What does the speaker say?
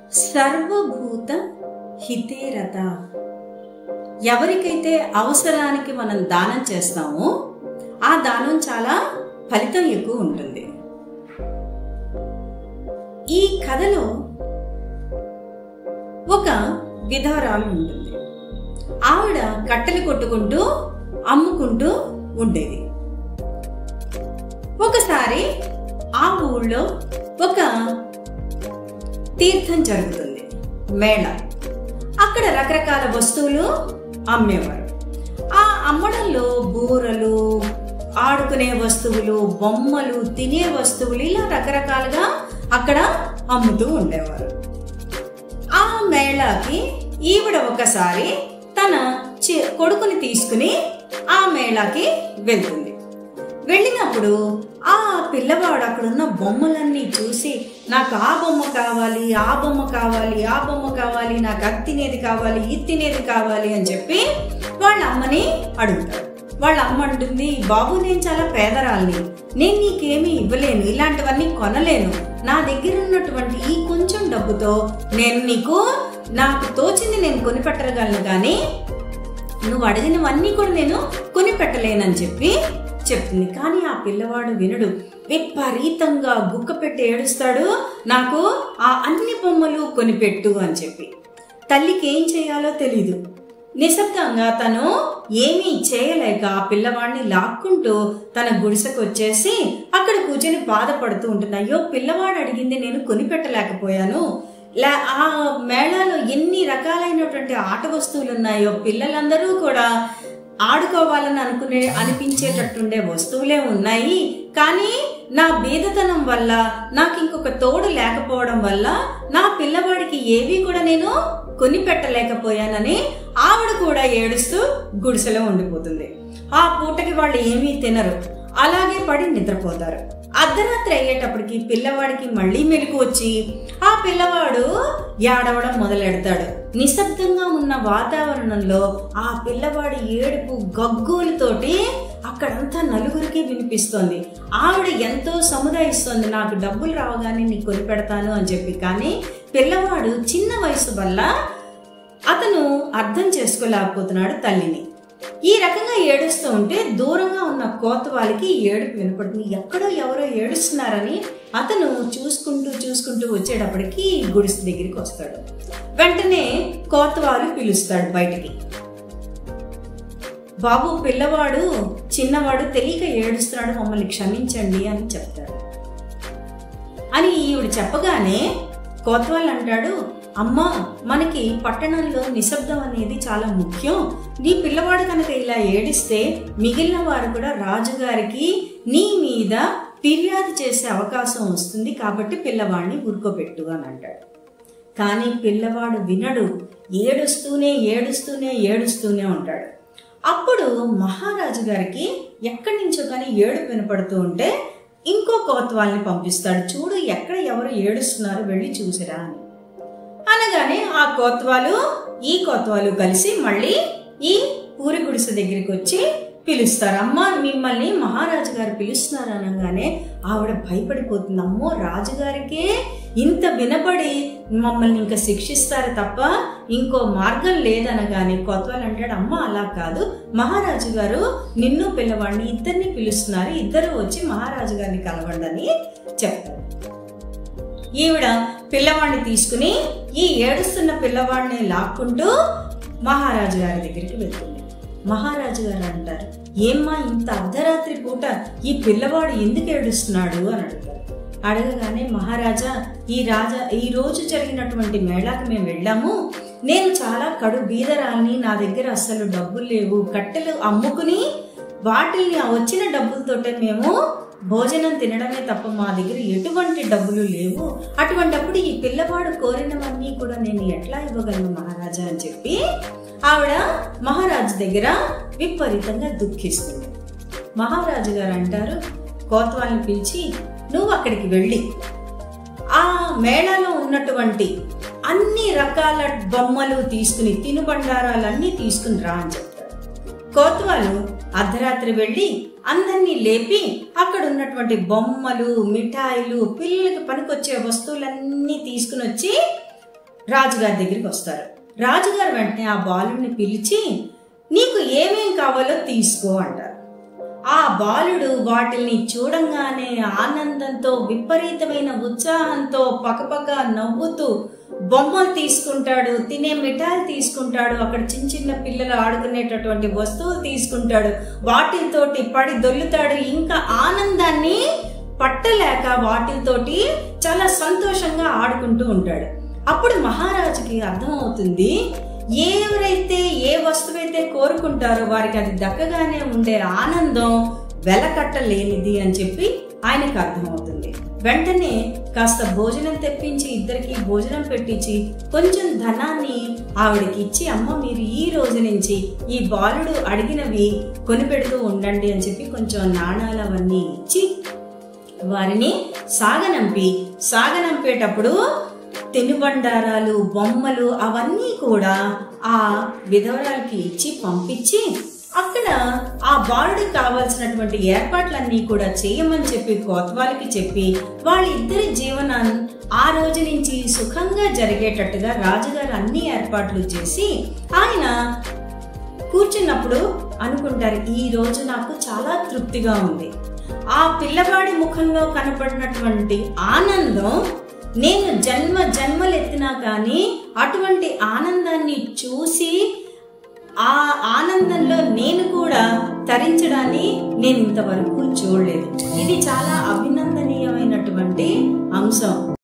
సర్వభూత హితేరత ఎవరికైతే అవసరానికి మనం దానం చేస్తామో ఆ దానం చాలా ఫలితం ఎక్కువ ఉంటుంది ఈ కథలో ఒక విధవరాలు ఉంటుంది ఆవిడ కట్టెలు కొట్టుకుంటూ అమ్ముకుంటూ ఉండేది ఒకసారి ఆ ఊళ్ళో ఒక తీర్థం జరుగుతుంది మేళ అక్కడ రకరకాల వస్తువులు అమ్మేవారు ఆ అమ్మడంలో బూరలు ఆడుకునే వస్తువులు బొమ్మలు తినే వస్తువులు ఇలా రకరకాలుగా అక్కడ అమ్ముతూ ఉండేవారు ఆ మేళాకి ఈవిడ ఒకసారి తన చి- కొడుకుని తీసుకుని ఆ మేళాకి వెళ్తుంది వెళ్ళినప్పుడు ఆ పిల్లవాడు అక్కడున్న బొమ్మలన్నీ చూసి నాకు ఆ బొమ్మ కావాలి ఆ బొమ్మ కావాలి ఆ బొమ్మ కావాలి నాకు అది తినేది కావాలి ఇది తినేది కావాలి అని చెప్పి వాళ్ళ అమ్మని అడుగుతాడు వాళ్ళ అమ్మ అంటుంది బాబు నేను చాలా పేదరాల్ని నేను నీకేమీ ఇవ్వలేను ఇలాంటివన్నీ కొనలేను నా దగ్గర ఉన్నటువంటి ఈ కొంచెం డబ్బుతో నేను నీకు నాకు తోచింది నేను కొనిపెట్టగలను కానీ నువ్వు అడిగినవన్నీ కూడా నేను కొనిపెట్టలేనని చెప్పి చెప్తుంది కానీ ఆ పిల్లవాడు వినడు విపరీతంగా గుక్క పెట్టి ఏడుస్తాడు నాకు ఆ అన్ని బొమ్మలు కొనిపెట్టు అని చెప్పి తల్లికి ఏం చేయాలో తెలీదు నిశ్శబ్దంగా తను ఏమీ చేయలేక ఆ పిల్లవాడిని లాక్కుంటూ తన గుడిసెకు వచ్చేసి అక్కడ కూర్చొని బాధపడుతూ ఉంటుంది అయ్యో పిల్లవాడు అడిగింది నేను కొనిపెట్టలేకపోయాను లా ఆ మేళాలో ఎన్ని రకాలైనటువంటి ఆట వస్తువులు ఉన్నాయో పిల్లలందరూ కూడా ఆడుకోవాలని అనుకునే అనిపించేటట్టుండే వస్తువులే ఉన్నాయి కానీ నా బీదతనం వల్ల నాకు ఇంకొక తోడు లేకపోవడం వల్ల నా పిల్లవాడికి ఏవి కూడా నేను కొనిపెట్టలేకపోయానని ఆవిడ కూడా ఏడుస్తూ గుడిసెలో ఉండిపోతుంది ఆ పూటకి వాళ్ళు ఏమీ తినరు అలాగే పడి నిద్రపోతారు అర్ధరాత్రి అయ్యేటప్పటికి పిల్లవాడికి మళ్ళీ మెలకు వచ్చి ఆ పిల్లవాడు ఏడవడం మొదలెడతాడు నిశ్శబ్దంగా ఉన్న వాతావరణంలో ఆ పిల్లవాడి ఏడుపు గగ్గోలుతోటి అక్కడంతా నలుగురికి వినిపిస్తోంది ఆవిడ ఎంతో సముదాయిస్తోంది నాకు డబ్బులు రావగానే నీకు కొనిపెడతాను అని చెప్పి కానీ పిల్లవాడు చిన్న వయసు వల్ల అతను అర్థం చేసుకోలేకపోతున్నాడు తల్లిని ఈ రకంగా ఏడుస్తూ ఉంటే దూరంగా ఉన్న కోతవాలికి ఏడుపు వినపడుతుంది ఎక్కడో ఎవరో ఏడుస్తున్నారని అతను చూసుకుంటూ చూసుకుంటూ వచ్చేటప్పటికి గుడిసె దగ్గరికి వస్తాడు వెంటనే కోతవాలు పిలుస్తాడు బయటికి బాబు పిల్లవాడు చిన్నవాడు తెలియక ఏడుస్తున్నాడు మమ్మల్ని క్షమించండి అని చెప్తాడు అని ఈవిడ చెప్పగానే కోత్వాల్ అంటాడు అమ్మా మనకి పట్టణంలో నిశ్శబ్దం అనేది చాలా ముఖ్యం నీ పిల్లవాడు కనుక ఇలా ఏడిస్తే మిగిలిన వారు కూడా రాజుగారికి నీ మీద ఫిర్యాదు చేసే అవకాశం వస్తుంది కాబట్టి పిల్లవాడిని ఊరుకోబెట్టు అని అంటాడు కానీ పిల్లవాడు వినడు ఏడుస్తూనే ఏడుస్తూనే ఏడుస్తూనే ఉంటాడు అప్పుడు మహారాజు గారికి ఎక్కడి నుంచో కానీ ఏడు వినపడుతూ ఉంటే ఇంకో కోత్వాల్ని పంపిస్తాడు చూడు ఎక్కడ ఎవరు ఏడుస్తున్నారు వెళ్ళి చూసిరా అని అనగానే ఆ కోత్వాలు ఈ కోత్వాలు కలిసి మళ్ళీ ఈ పూరి గుడిసె దగ్గరికి వచ్చి పిలుస్తారు అమ్మ మిమ్మల్ని మహారాజు గారు పిలుస్తున్నారు అనగానే ఆవిడ భయపడిపోతుంది అమ్మో రాజుగారికే ఇంత వినపడి మమ్మల్ని ఇంకా శిక్షిస్తారు తప్ప ఇంకో మార్గం లేదనగానే కొత్వాలు అంటాడు అమ్మ అలా కాదు మహారాజు గారు నిన్ను పిల్లవాడిని ఇద్దరిని పిలుస్తున్నారు ఇద్దరు వచ్చి మహారాజు గారిని కలవండని చెప్తారు ఈవిడ పిల్లవాడిని తీసుకుని ఈ ఏడుస్తున్న పిల్లవాడిని లాక్కుంటూ మహారాజు గారి దగ్గరికి వెళ్తుంది మహారాజు గారు అంటారు ఏమ్మా ఇంత అర్ధరాత్రి పూట ఈ పిల్లవాడు ఎందుకు ఏడుస్తున్నాడు అని అడుగుతారు అడగగానే మహారాజా ఈ రాజా ఈ రోజు జరిగినటువంటి మేళాకి మేము వెళ్ళాము నేను చాలా కడు బీదరాల్ని నా దగ్గర అస్సలు డబ్బులు లేవు కట్టెలు అమ్ముకుని వాటిల్ని ఆ వచ్చిన డబ్బులతోటే మేము భోజనం తినడమే తప్ప మా దగ్గర ఎటువంటి డబ్బులు లేవు అటువంటప్పుడు ఈ పిల్లవాడు కోరినవన్నీ కూడా నేను ఎట్లా ఇవ్వగలను మహారాజా అని చెప్పి ఆవిడ మహారాజు దగ్గర విపరీతంగా దుఃఖిస్తుంది మహారాజు గారు అంటారు కోత్వాల్ని పిలిచి నువ్వు అక్కడికి వెళ్ళి ఆ మేళలో ఉన్నటువంటి అన్ని రకాల బొమ్మలు తీసుకుని తినుబండారాలన్నీ తీసుకుని రా అని చెప్తారు కోత్వాలు అర్ధరాత్రి వెళ్ళి అందరినీ లేపి అక్కడ ఉన్నటువంటి బొమ్మలు మిఠాయిలు పిల్లలకి పనికొచ్చే వస్తువులన్నీ తీసుకుని వచ్చి రాజుగారి దగ్గరికి వస్తారు రాజుగారు వెంటనే ఆ బాలుడిని పిలిచి నీకు ఏమేం కావాలో తీసుకో అంటారు ఆ బాలుడు వాటిని చూడంగానే ఆనందంతో విపరీతమైన ఉత్సాహంతో పకపక నవ్వుతూ బొమ్మలు తీసుకుంటాడు తినే మిఠాయిలు తీసుకుంటాడు అక్కడ చిన్న చిన్న పిల్లలు ఆడుకునేటటువంటి వస్తువులు తీసుకుంటాడు వాటితోటి పడి దొల్లుతాడు ఇంకా ఆనందాన్ని పట్టలేక వాటితోటి చాలా సంతోషంగా ఆడుకుంటూ ఉంటాడు అప్పుడు మహారాజుకి అర్థమవుతుంది ఎవరైతే ఏ వస్తువైతే కోరుకుంటారో వారికి అది దక్కగానే ఉండే ఆనందం వెలకట్టలేనిది అని చెప్పి ఆయనకు అర్థమవుతుంది వెంటనే కాస్త భోజనం తెప్పించి ఇద్దరికి భోజనం పెట్టించి కొంచెం ధనాన్ని ఆవిడకి ఇచ్చి అమ్మ మీరు ఈ రోజు నుంచి ఈ బాలుడు అడిగినవి కొనిపెడుతూ ఉండండి అని చెప్పి కొంచెం నాణాలు అవన్నీ ఇచ్చి వారిని సాగనంపి సాగనంపేటప్పుడు తినుబండారాలు బొమ్మలు అవన్నీ కూడా ఆ విధవరాలకి ఇచ్చి పంపించి అక్కడ ఆ బాలుడికి కావాల్సినటువంటి ఏర్పాట్లన్నీ కూడా చేయమని చెప్పి కోత్వాలకి చెప్పి వాళ్ళిద్దరి జీవనం ఆ రోజు నుంచి సుఖంగా జరిగేటట్టుగా రాజుగారు అన్ని ఏర్పాట్లు చేసి ఆయన కూర్చున్నప్పుడు అనుకుంటారు ఈ రోజు నాకు చాలా తృప్తిగా ఉంది ఆ పిల్లవాడి ముఖంలో కనపడినటువంటి ఆనందం నేను జన్మ జన్మలెత్తినా కానీ అటువంటి ఆనందాన్ని చూసి ఆ ఆనందంలో నేను కూడా తరించడాన్ని నేను ఇంతవరకు చూడలేదు ఇది చాలా అభినందనీయమైనటువంటి అంశం